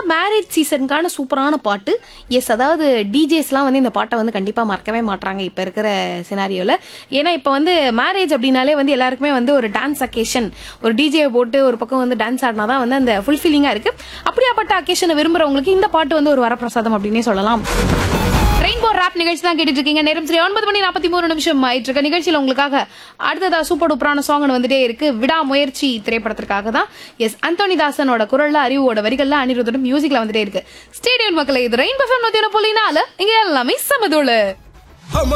marriage சீசனுக்கான சூப்பரான பாட்டு S அதாவது டிஜேஸ்லாம் வந்து இந்த பாட்டை வந்து கண்டிப்பா மறக்கவே மாட்றாங்க இப்ப இருக்கிற சினாரியோல ஏன்னா இப்ப வந்து மேரேஜ் அப்படின்னாலே வந்து எல்லாருக்குமே வந்து ஒரு டான்ஸ் அக்கேஷன் ஒரு டிஜே போட்டு ஒரு பக்கம் வந்து டான்ஸ் ஆடினாதான் வந்து அந்த ஃபுல்ஃபில்லிங்கா இருக்கு அப்படியாப்பட்ட அக்கேஷனை விரும்புறவங்களுக்கு இந்த பாட்டு வந்து ஒரு வரப்பிரசாதம் அப்படின்னே சொல்லலாம் ரெயின்போ ராப் நிகழ்ச்சி தான் கேட்டுட்டு இருக்கீங்க நேரம் சரி ஒன்பது மணி நாற்பத்தி மூணு நிமிஷம் ஆயிட்டு இருக்க நிகழ்ச்சியில் உங்களுக்காக அடுத்ததா சூப்பர் டூப்பரான சாங் வந்துட்டே இருக்கு விடாமுயற்சி திரைப்படத்திற்காக தான் எஸ் அந்தோனிதாசனோட குரல்ல அறிவோட வரிகள்ல அனிருத்தோட மியூசிக்ல வந்துட்டே இருக்கு ஸ்டேடியம் மக்களை இது ரெயின்போ நூத்தி ஒன்று புள்ளி நாலு இங்க எல்லாமே சமதோளு